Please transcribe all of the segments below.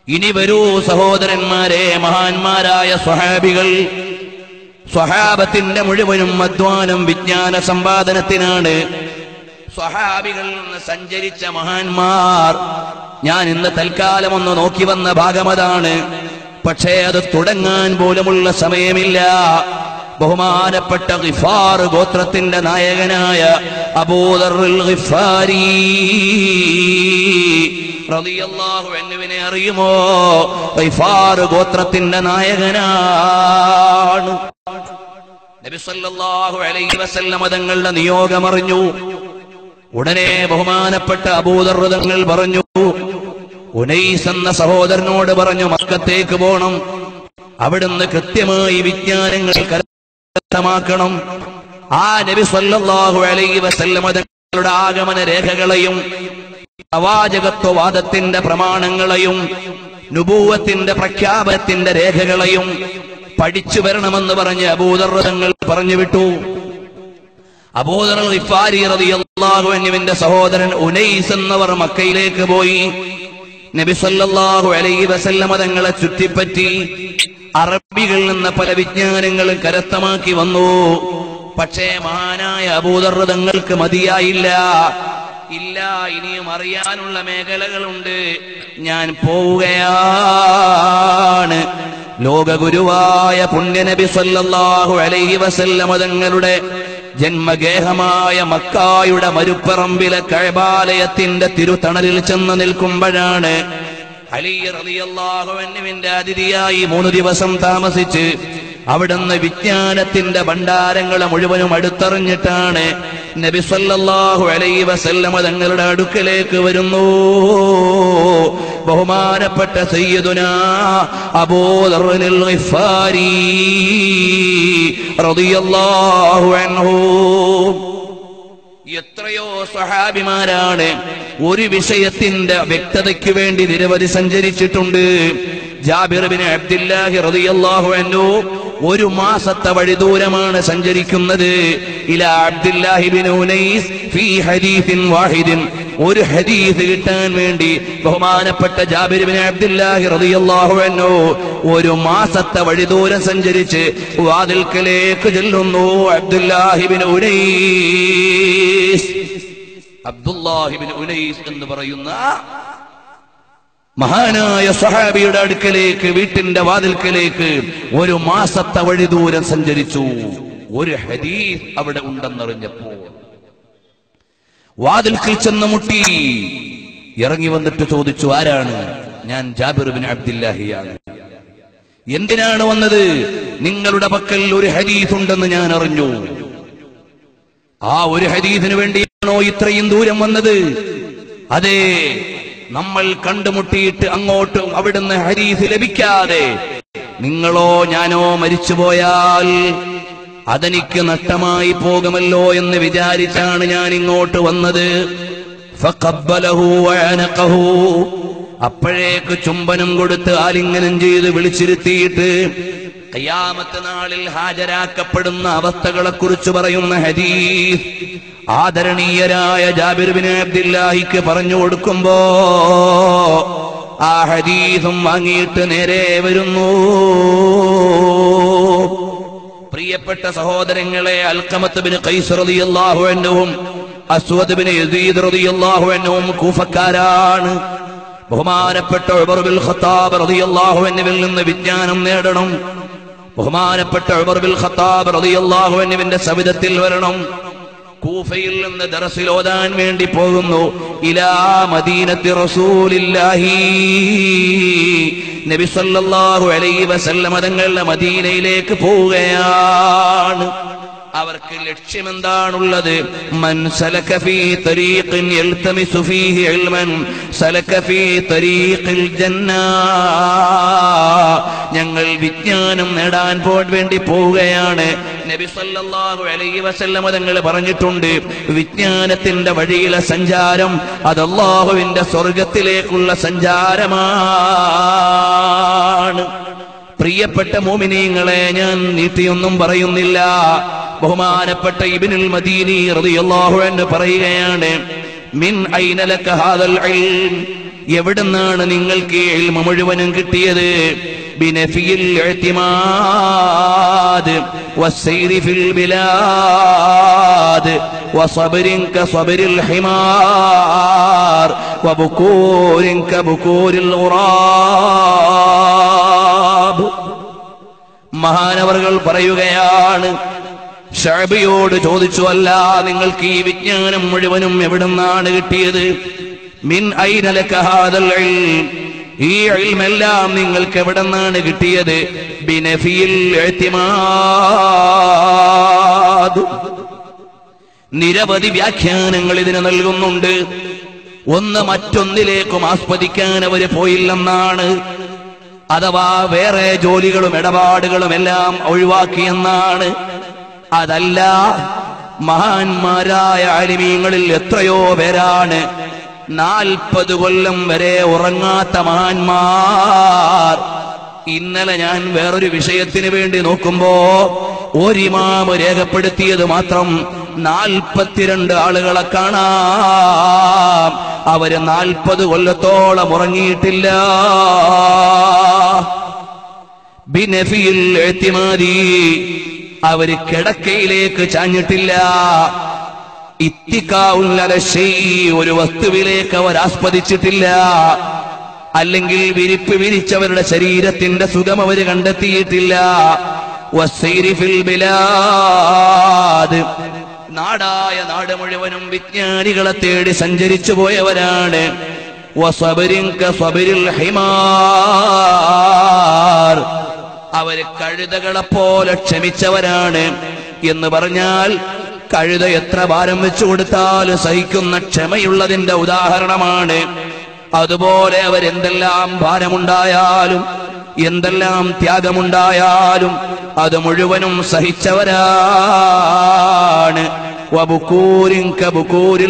ഇനി വരൂ സഹോദരന്മാരെ മഹാന്മാരായ സ്വഹാബികൾ സ്വഹാബത്തിന്റെ മുഴുവനും അധ്വാനം വിജ്ഞാന സമ്പാദനത്തിനാണ് സ്വഹാബികളിൽ നിന്ന് സഞ്ചരിച്ച മഹാന്മാർ ഞാൻ ഇന്ന് തൽക്കാലം ഒന്ന് നോക്കി വന്ന ഭാഗമതാണ് പക്ഷേ അത് തുടങ്ങാൻ പോലുമുള്ള സമയമില്ല ബഹുമാനപ്പെട്ട ഗിഫാർ ഗോത്രത്തിന്റെ നായകനായ അബൂദറുൽ ഗിഫാരി റളിയല്ലാഹു അൻഹുവിനെ അറിയുമോ ഗിഫാർ ഗോത്രത്തിന്റെ നായകനാണ് നബി സല്ലല്ലാഹു അലൈഹി വസല്ലമ തങ്ങളുടെ നിയോഗം അറിഞ്ഞു ഉടനെ ബഹുമാനപ്പെട്ട അബൂദർ തങ്ങൾ പറഞ്ഞു ഉനൈസ് എന്ന സഹോദരനോട് പറഞ്ഞു മക്കത്തേക്ക് പോണം അവിടുന്ന് കൃത്യമായി വിജ്ഞാനങ്ങൾ കരസ്ഥമാക്കണം ആ നബി സല്ലല്ലാഹു അലൈഹി വസല്ലമ തങ്ങളുടെ ആഗമന രേഖകളെയും അവാചകത്വവാദത്തിന്റെ പ്രമാണങ്ങളെയും നുബൂവത്തിന്റെ പ്രഖ്യാപനത്തിന്റെ രേഖകളെയും പഠിച്ചു വരണമെന്ന് പറഞ്ഞ് അബൂദർതങ്ങൾ പറഞ്ഞു വിട്ടു അബൂദർ ഇഫാരി റളിയല്ലാഹു അൻഹുവിന്റെ സഹോദരൻ ഉനൈസ് എന്നവർ മക്കയിലേക്ക് പോയി നബി സല്ലല്ലാഹു അലൈഹി വസല്ലമ തങ്ങളെ ചുറ്റിപ്പറ്റി അറബികളിൽ നിന്ന് പല വിജ്ഞാനങ്ങളും കരസ്ഥമാക്കി വന്നു പക്ഷേ മഹാനായ അബൂദർ തങ്ങൾക്ക് മതിയായില്ല ഇല്ല ഇനിയും അറിയാനുള്ള മേഖലകളുണ്ട് ഞാൻ പോവുകയാണ് ലോകഗുരുവായ പുണ്യനബി സല്ലല്ലാഹു അലൈഹി വസല്ലമ തങ്ങളുടെ ജന്മഗേഹമായ മക്കായുടെ മരുപ്പറമ്പിലെ കഴബാലയത്തിന്റെ തിരുത്തണലിൽ ചെന്ന് നിൽക്കുമ്പോഴാണ് അലി റളിയല്ലാഹു അൻഹുവിന്റെ അതിഥിയായി മൂന്ന് ദിവസം താമസിച്ച് അവിടുന്ന് വിജ്ഞാനത്തിന്റെ ഭണ്ഡാരങ്ങളെ മുഴുവനും അടുത്തറിഞ്ഞിട്ടാണ് നബി സല്ലല്ലാഹു അലൈഹി വസല്ലമ തങ്ങളുടെ അടുക്കലേക്ക് വരുന്നു ബഹുമാനപ്പെട്ട സയ്യിദുനാ അബൂദർനിൽ ഗിഫാരി റളിയല്ലാഹു അൻഹു എത്രയോ സ്വഹാബിമാരാണ് ഒരു വിഷയത്തിന്റെ വ്യക്തതയ്ക്ക് വേണ്ടി നിരവധി സഞ്ചരിച്ചിട്ടുണ്ട് ജാബിർ ബിൻ അബ്ദുല്ലാഹി റളിയല്ലാഹു അൻഹു ഒരു മാസത്തെ വഴി ദൂരമാണ് സഞ്ചരിക്കുന്നത് ഇല അബ്ദുല്ലാഹി ബിൻ ഉനൈസ് ഫീ ഹദീസിൻ വാഹിദിൻ ഒരു ഹദീസ് കിട്ടാൻ വേണ്ടി ബഹുമാനപ്പെട്ട ജാബിർ ബിൻ അബ്ദുല്ലാഹി റളിയല്ലാഹു അൻഹു ഒരു മാസത്തെ വഴി ദൂരം സഞ്ചരിച്ച് വാതിൽക്കലേക്ക് ചെല്ലുന്നു Abdullahi bin Unais Abdullahi bin Unais എന്ന് പറയുന്ന മഹാനായ സഹാബിയുടെ അടുക്കലേക്ക് വീട്ടിന്റെ വാതിൽക്കലേക്ക് ഒരു മാസത്തെ വഴി ദൂരം സഞ്ചരിച്ചു ഒരു ഹദീസ് അവിടെ ഉണ്ടെന്നറിഞ്ഞപ്പോൾ വാതിൽക്കിൽ ചെന്ന് മുട്ടി ഇറങ്ങി വന്നിട്ട് ചോദിച്ചു ആരാണ് ഞാൻ ജാബിർ ബിൻ അബ്ദില്ലാഹിയാണ് എന്തിനാണ് വന്നത് നിങ്ങളുടെ പക്കൽ ഒരു ഹദീസ് ഉണ്ടെന്ന് ഞാൻ അറിഞ്ഞു ആ ഒരു ഹദീസിന് വേണ്ടിയാണോ ഇത്രയും ദൂരം വന്നത് അതെ നമ്മൾ കണ്ടുമുട്ടിയിട്ട് അങ്ങോട്ടും അവിടുന്ന് ഹരീസ് ലഭിക്കാതെ നിങ്ങളോ ഞാനോ മരിച്ചുപോയാൽ അതെനിക്ക് നഷ്ടമായി പോകുമല്ലോ എന്ന് വിചാരിച്ചാണ് ഞാൻ ഇങ്ങോട്ട് വന്നത് ഫഖബ്ബലഹു വഅനഖഹു. അപ്പോഴേക്ക് ചുംബനം കൊടുത്ത് ആലിംഗനം ചെയ്ത് വിളിച്ചിരുത്തിയിട്ട് കയ്യാമത്ത് നാളിൽ ഹാജരാക്കപ്പെടുന്ന അവസ്ഥകളെ കുറിച്ച് പറയുന്ന ഹദീസ് ആദരണീയരായ ജാബിർ ബിൻ അബ്ദില്ലാഹിക്ക് പറഞ്ഞു കൊടുക്കുമ്പോ ആ ഹദീസും വാങ്ങിയിട്ട് നേരെ വരുന്നു പ്രിയപ്പെട്ട സഹോദരങ്ങളെ അൽക്കമത്ത് ബിൻ ഖൈസ് റളിയല്ലാഹു അൻഹുവും അസ്വദ് ബിൻ യസീദ് റളിയല്ലാഹു അൻഹുവും കൂഫക്കാരാണ് ബഹുമാനപ്പെട്ട ഉമർ ബിൻ ഖത്താബ് റളിയല്ലാഹു അൻഹുവിൽ നിന്ന് വിജ്ഞാനം നേടണം ബഹുമാനപ്പെട്ട ഉമർ ബിൻ ഖത്താബ് റളിയല്ലാഹു അൻഹുവിന്റെ സവിധത്തിൽ വരണം കൂഫയിൽ നിന്ന് ദറസിൽ ഓതാൻ വേണ്ടി പോകുന്നു ഇലാ മദീനത്തി റസൂലില്ലാഹി നബി സല്ലല്ലാഹു അലൈഹി വസല്ലമ തങ്ങളുടെ മദീനയിലേക്ക് പോവുകയാണ് അവർക്ക് ലക്ഷ്യമെന്താണുള്ളത് മൻ സലക ഫീ തരീഖിൻ യൽതമിസു ഫീഹി ഇൽമൻ സലക ഫീ തരീഖിൽ ജന്ന ഞങ്ങൾ വിജ്ഞാനം നേടാൻ പോകാൻ വേണ്ടി പോവുകയാണ് നബി സല്ലല്ലാഹു അലൈഹി വസല്ലമ തങ്ങൾ പറഞ്ഞിട്ടുണ്ട് വിജ്ഞാനത്തിന്റെ വഴിയിലെ സഞ്ചാരം അത് അള്ളാഹുവിന്റെ സ്വർഗത്തിലേക്കുള്ള സഞ്ചാരമാണ് പ്രിയപ്പെട്ട മോമിനീങ്ങളെ ഞാൻ നീട്ടിയൊന്നും പറയുന്നില്ല ബഹുമാനപ്പെട്ട ഇബിനുൽ മദീനി റളിയല്ലാഹു അൻഹു പറയുകയാണ് മിൻ ഐന ലക ഹാദൽ ഇൽം എവിടുന്നാണ് നിങ്ങൾക്ക് ഈ ഇൽമ മുഴുവനും കിട്ടിയത് ബിനഫിയിൽ اعتماد والسير في البلاد وصبر كصبر الحمار وبكور كبكور الغراب മഹാനവറുകൾ പറയുകയാണ് ഷഅബിയോട് ചോദിച്ചു അല്ല നിങ്ങൾക്ക് ഈ വിജ്ഞാനം മുഴുവനും എവിടുന്നാണ് കിട്ടിയത് മിൻ ഐനലക ഹാദൽ ഇൽം ഈ ഇൽമെല്ലാം നിങ്ങൾക്ക് എവിടുന്നാണ് കിട്ടിയത് ബിനഫിയിൽ ഇഅ്തിമാദ് നിരവധി വ്യാഖ്യാനങ്ങൾ ഇതിന് നൽകുന്നുണ്ട് ഒന്ന് മറ്റൊന്നിലേക്കും ആസ്വദിക്കാൻ അവര് പോയില്ലെന്നാണ് അഥവാ വേറെ ജോലികളും ഇടപാടുകളും എല്ലാം ഒഴിവാക്കിയെന്നാണ് അതല്ല മഹാന്മാരായ അലിമീങ്ങളിൽ എത്രയോ പേരാണ് നാൽപ്പത് കൊല്ലം വരെ ഉറങ്ങാത്ത മഹാന്മാർ ഇന്നലെ ഞാൻ വേറൊരു വിഷയത്തിന് വേണ്ടി നോക്കുമ്പോ ഒരിമാമ് രേഖപ്പെടുത്തിയത് മാത്രം നാൽപ്പത്തിരണ്ട് ആളുകളെ കാണാം അവര് നാൽപ്പത് കൊല്ലത്തോളം ഉറങ്ങിയിട്ടില്ല ബിനഫിയിൽ എത്തിമാതി അവര് കിടക്കയിലേക്ക് ചാഞ്ഞിട്ടില്ല ഇത്തിക്കാവുല്ലലശൈ ഒരു വസ്തുവിലേക്ക് അവർ ആസ്പദിച്ചിട്ടില്ല അല്ലെങ്കിൽ വിരിപ്പ് വിരിച്ചവരുടെ ശരീരത്തിന്റെ സുഖം അവര് കണ്ടെത്തിയിട്ടില്ല വസ്സൈരി ഫിൽ ബിലാദ് നാടായ നാട് മുഴുവനും വിജ്ഞാനികളെ തേടി സഞ്ചരിച്ചു പോയവരാണ് വസബരിൻ കസബരിൽ ഹിമാർ അവര് കഴുതകളെ പോലെ ക്ഷമിച്ചവരാണ് എന്ന് പറഞ്ഞാൽ കഴുത എത്ര ഭാരം വെച്ചു കൊടുത്താലും സഹിക്കുന്ന ക്ഷമയുള്ളതിന്റെ ഉദാഹരണമാണ് അതുപോലെ അവരെന്തെല്ലാം ഭാരമുണ്ടായാലും എന്തെല്ലാം ത്യാഗമുണ്ടായാലും അത് മുഴുവനും സഹിച്ചവരാണ് വബുക്കൂരിൻ കബുക്കൂരിൽ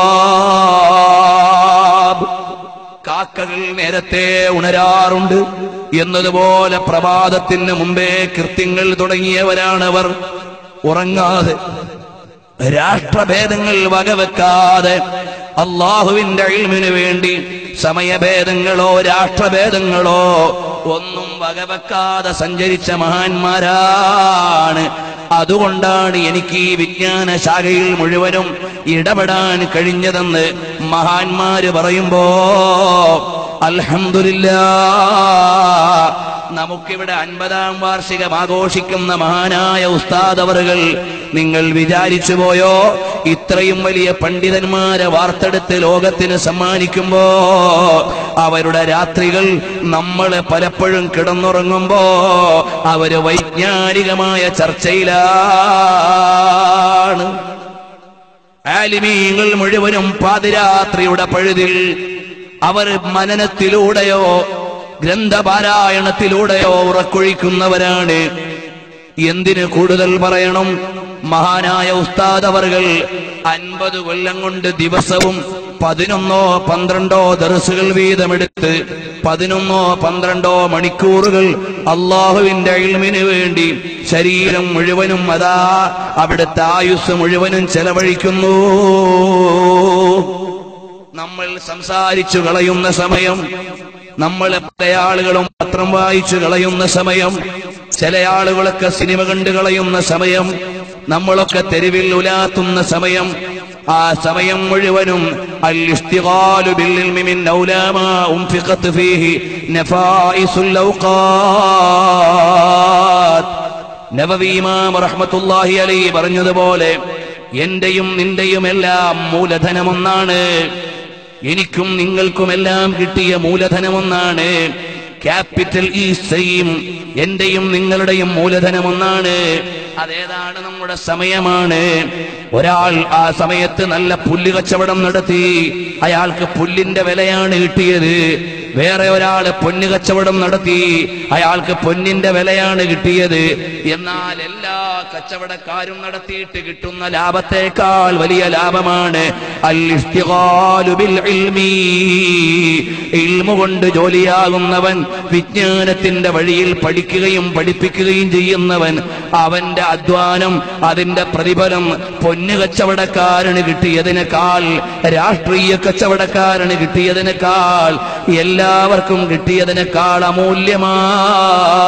ഖുറാബ് കാക്കകൾ നേരത്തെ ഉണരാറുണ്ട് എന്നതുപോലെ പ്രഭാതത്തിന് മുമ്പേ കൃത്യങ്ങൾ തുടങ്ങിയവരാണവർ ഉറങ്ങാതെ രാഷ്ട്രഭേദങ്ങൾ വകവെക്കാതെ അള്ളാഹുവിന്റെ ഇൽമിനു വേണ്ടി സമയഭേദങ്ങളോ രാഷ്ട്രഭേദങ്ങളോ ഒന്നും വകവെക്കാതെ സഞ്ചരിച്ച മഹാന്മാരാണ് അതുകൊണ്ടാണ് എനിക്ക് ഈ വിജ്ഞാന ശാഖയിൽ മുഴുവനും ഇടപെടാൻ കഴിഞ്ഞതെന്ന് മഹാന്മാര് പറയുമ്പോ അൽഹംദുലില്ലാ നമുക്കിവിടെ അൻപതാം വാർഷികം ആഘോഷിക്കുന്ന മഹാനായ ഉസ്താദവറുകൾ നിങ്ങൾ വിചാരിച്ചു പോയോ ഇത്രയും വലിയ പണ്ഡിതന്മാരെ വാർത്തെടുത്ത് ലോകത്തിന് സമ്മാനിക്കുമ്പോ അവരുടെ രാത്രികൾ നമ്മളെ പലപ്പോഴും കിടന്നുറങ്ങുമ്പോ അവര് വൈജ്ഞാനികമായ ചർച്ചയിലാണ് ആലിമീങ്ങൾ മുഴുവനും പാതിരാത്രിയുടെ പഴുതിൽ അവർ മനനത്തിലൂടെയോ ഗ്രന്ഥപാരായണത്തിലൂടെയോ ഉറക്കൊഴിക്കുന്നവരാണ് എന്തിന് കൂടുതൽ പറയണം മഹാനായ ഉസ്താദ് അവർകൾ അൻപത് കൊല്ലം കൊണ്ട് ദിവസവും പതിനൊന്നോ പന്ത്രണ്ടോ ദർസുകൾ വീതമെടുത്ത് പതിനൊന്നോ പന്ത്രണ്ടോ മണിക്കൂറുകൾ അള്ളാഹുവിന്റെ ഇൽമിന് വേണ്ടി ശരീരം മുഴുവനും അതാ അവിടുത്തെ ആയുസ് മുഴുവനും ചെലവഴിക്കുന്നു നമ്മൾ സംസാരിച്ചു കളയുന്ന സമയം നമ്മളെ പല ആളുകളും പത്രം വായിച്ചു കളയുന്ന സമയം ചില ആളുകളൊക്കെ സിനിമ കണ്ടു കളയുന്ന സമയം നമ്മളൊക്കെ തെരുവിൽ ഉലാത്തുന്ന സമയം ആ സമയം മുഴുവനും അൽ ഇഷ്തിഗാലു ബിൽ ഇൽമി മിൻ ഔലാമാ ഉൻഫിഖത് ഫീഹി നഫായിസുൽ ഔഖാത്ത് നബവി ഇമാം റഹ്മത്തുള്ളാഹി അലൈഹി പറഞ്ഞതുപോലെ എന്റെയും നിന്റെയും എല്ലാം മൂലധനമൊന്നാണ് എനിക്കും നിങ്ങൾക്കുമെല്ലാം കിട്ടിയ മൂലധനമൊന്നാണ് ക്യാപിറ്റൽ ഈ സെയിം എന്റെയും നിങ്ങളുടെയും മൂലധനമൊന്നാണ് അതേതാണ് നമ്മുടെ സമയമാണ് ഒരാൾ ആ സമയത്ത് നല്ല പുല്ല് കച്ചവടം നടത്തി അയാൾക്ക് പുല്ലിന്റെ വിലയാണ് കിട്ടിയത് വേറെ ഒരാള് പൊന്നു കച്ചവടം നടത്തി അയാൾക്ക് പൊന്നിന്റെ വിലയാണ് കിട്ടിയത് എന്നാൽ എല്ലാ കച്ചവടക്കാരും നടത്തിയിട്ട് കിട്ടുന്ന ലാഭത്തേക്കാൾ വലിയ ലാഭമാണ് അൽ ഇഷ്തിഗാലു ബിൽ ഇൽമി ഇൽമു കൊണ്ട് ജോലിയാകുന്നവൻ വിജ്ഞാനത്തിന്റെ വഴിയിൽ പഠിക്കുകയും പഠിപ്പിക്കുകയും ചെയ്യുന്നവൻ അവന്റെ അധ്വാനം അതിന്റെ പ്രതിഫലം പൊന്നു കച്ചവടക്കാരന് കിട്ടിയതിനേക്കാൾ രാഷ്ട്രീയ കച്ചവടക്കാരന് കിട്ടിയതിനേക്കാൾ എല്ലാവർക്കും കിട്ടിയതിനേക്കാൾ അമൂല്യമാണ്